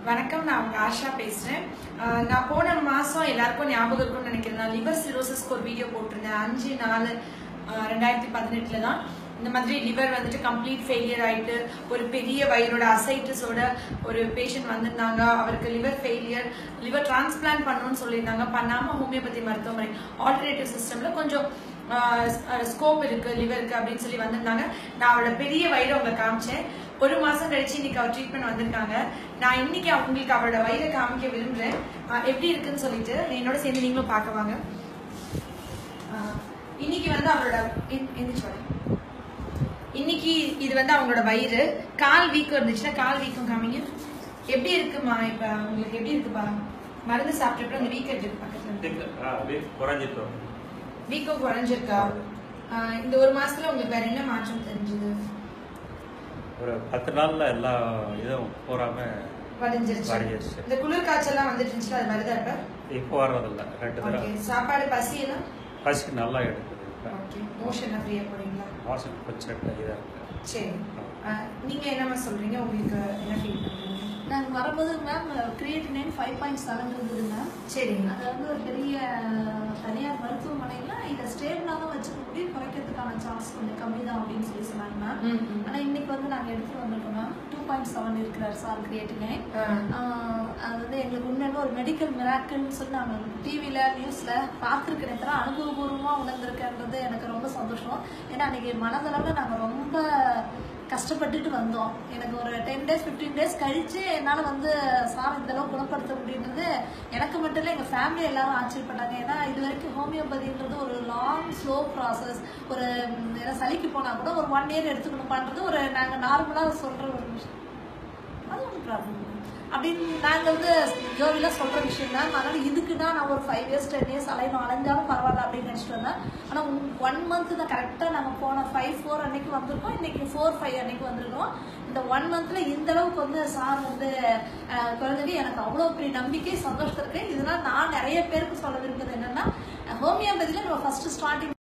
வணக்கம் நான் உங்க ஆஷா பேசுறேன் ஆஹ் நான் போன மாசம் எல்லாருக்கும் ஞாபகம் இருக்கும்னு நினைக்கிறேன் நான் லிவர் சிரோசிஸ்க்கு ஒரு வீடியோ போட்டிருந்தேன் அஞ்சு நாலு ஆஹ் ரெண்டாயிரத்தி பதினெட்டுல தான் இந்த மாதிரி லிவர் வந்துட்டு கம்ப்ளீட் ஃபெயிலியர் ஆயிட்டு ஒரு பெரிய வயிறோட அசைட்டிஸோட ஒரு பேஷண்ட் வந்திருந்தாங்க அவருக்கு லிவர் ஃபெயிலியர் லிவர் டிரான்ஸ்பிளான்ட் பண்ணணும்னு சொல்லியிருந்தாங்க பண்ணாம ஹோமியோபதி மருத்துவமனை ஆல்டர்னேட்டிவ் சிஸ்டம்ல கொஞ்சம் ஸ்கோப் இருக்கு லிவருக்கு அப்படின்னு சொல்லி வந்திருந்தாங்க நான் அவரோட பெரிய வயிறை உங்களை காமிச்சேன் ஒரு மாசம் கழிச்சு இன்னைக்கு அவர் ட்ரீட்மெண்ட் வந்திருக்காங்க நான் இன்னைக்கு உங்களுக்கு அவரோட வயிறை காமிக்க விரும்புறேன் ஆஹ் எப்படி இருக்குன்னு சொல்லிட்டு என்னோட சேர்ந்து நீங்களும் பார்க்க வாங்க ஆஹ் இன்னைக்கு வந்து அவரோட எந்- எந்திரிச்சு வாங்க. இன்னைக்கு இது வந்து அவங்களோட வயிறு கால் வீக்கம் இருந்துச்சுன்னா கால் வீக்கம் காமிங்க எப்படி இருக்குமா இப்ப உங்களுக்கு எப்படி இருக்குப்பா மருந்து சாப்பிட்டப்ப அந்த வீக்கம் எப்படி இருக்கு பக்கத்துல இருந்து? ஆ, அப்படியே குறைஞ்சிட்டோம் வீக்கம் குறைஞ்சிருக்கா ஆஹ் இந்த ஒரு மாசத்துல உங்களுக்கு வேற என்ன மாற்றம் தெரிஞ்சது ஒரு பத்து நாள்ல எல்லா இதுவும் பூராம வடிஞ்சிருச்சு வடிஞ்சிருச்சு. இந்த குளிர் காய்ச்சல்லாம் வந்துட்டு இருந்துச்சு அது வருதா இப்ப இப்போ வர்றதில்ல ரெண்டு ஓகே தடவை சாப்பாடு பசி எல்லாம் பசிக்கு நல்லா எடுக்குது இப்போ ஓகே மோஷன் ஃப்ரீயா போறீங்களா வாசல் கொஞ்சம் இதாக இருக்கு சரி ஆஹ் நீங்க என்னமா சொல்றீங்க உங்களுக்கு என்ன ஃபீல் பண்றீங்க நாங்கள் வரும்போது ma'am creatinine five point seven இருந்தது மேம் சரிங்க அது வந்து ஒரு பெரிய தனியார் மருத்துவமனையில் இதை ஸ்டேபிளாக வச்சுக்க முடியும் குறைக்கிறதுக்கான சான்ஸ் கொஞ்சம் கம்மி தான் அப்படின்னு சொல்லி சொன்னாங்க மேம் ம், ம். ஆனால் இன்னைக்கு வந்து நாங்கள் எடுத்துட்டு வந்திருக்கோம் மேம் டூ பாயிண்ட் செவன் இருக்கிறார் சார் கிரியேட்டினைன் ஆஹ் அது வந்து எங்களுக்கு உண்மையில ஒரு மெடிக்கல் மிராக்கிள்னு சொல்லி நாங்கள் டிவியில் நியூஸில் பார்த்துருக்கேன் தவிர அனுபவபூர்வமாக உணர்ந்திருக்கேன்றது எனக்கு ரொம்ப சந்தோஷம் ஏன்னா அன்றைக்கி மனதளவில் நாங்கள் ரொம்ப கஷ்டப்பட்டுட்டு வந்தோம் எனக்கு ஒரு டென் டேஸ் ஃபிஃப்டீன் டேஸ் கழித்து என்னால் வந்து சார் இந்த அளவுக்கு குணப்படுத்த முடியுன்றது எனக்கு மட்டும் இல்லை எங்கள் ஃபேமிலி எல்லாரும் ஆச்சரியப்பட்டாங்க ஏன்னா இது வரைக்கும் ஹோமியோபதின்றது ஒரு லாங் ஸ்லோ ப்ராசஸ் ஒரு ம், ஏன்னா சளிக்கு போனால் கூட ஒரு ஒன் இயர் எடுத்துக்கணுமான்றது ஒரு நாங்கள் நார்மலாக சொல்கிற ஒரு விஷயம் அது ஒன்றும் ப்ராப்ளம் இல்லை அப்படின்னு நாங்கள் வந்து ஜோவியில் சொல்கிற விஷயம் தான் அதனால் இதுக்குன்னா நான் ஒரு ஃபைவ் இயர்ஸ் டென் இயர்ஸ் அலையணும் அலைஞ்சாலும் பரவாயில்ல அப்படின்னு நினச்சிட்டு வந்தேன் ஆனால் ஒன் மந்த் தான் கரெக்டாக நாங்கள் போன ஃபைவ் ஃபோர் அன்னைக்கு வந்திருக்கோம் இன்னைக்கு ஃபோர் ஃபைவ் அன்னைக்கு வந்திருக்கோம் இந்த ஒன் மந்த்தில் இந்த அளவுக்கு வந்து சார் வந்து அஹ், குறைஞ்சது எனக்கு அவ்வளோ பெரிய நம்பிக்கை சந்தோஷம் இருக்கு இதனால் நான் நிறைய பேருக்கு சொல்ல விரும்புறது என்னன்னா ஹோமியோபதியில் நம்ம ஃபர்ஸ்ட் ஸ்டார்டிங்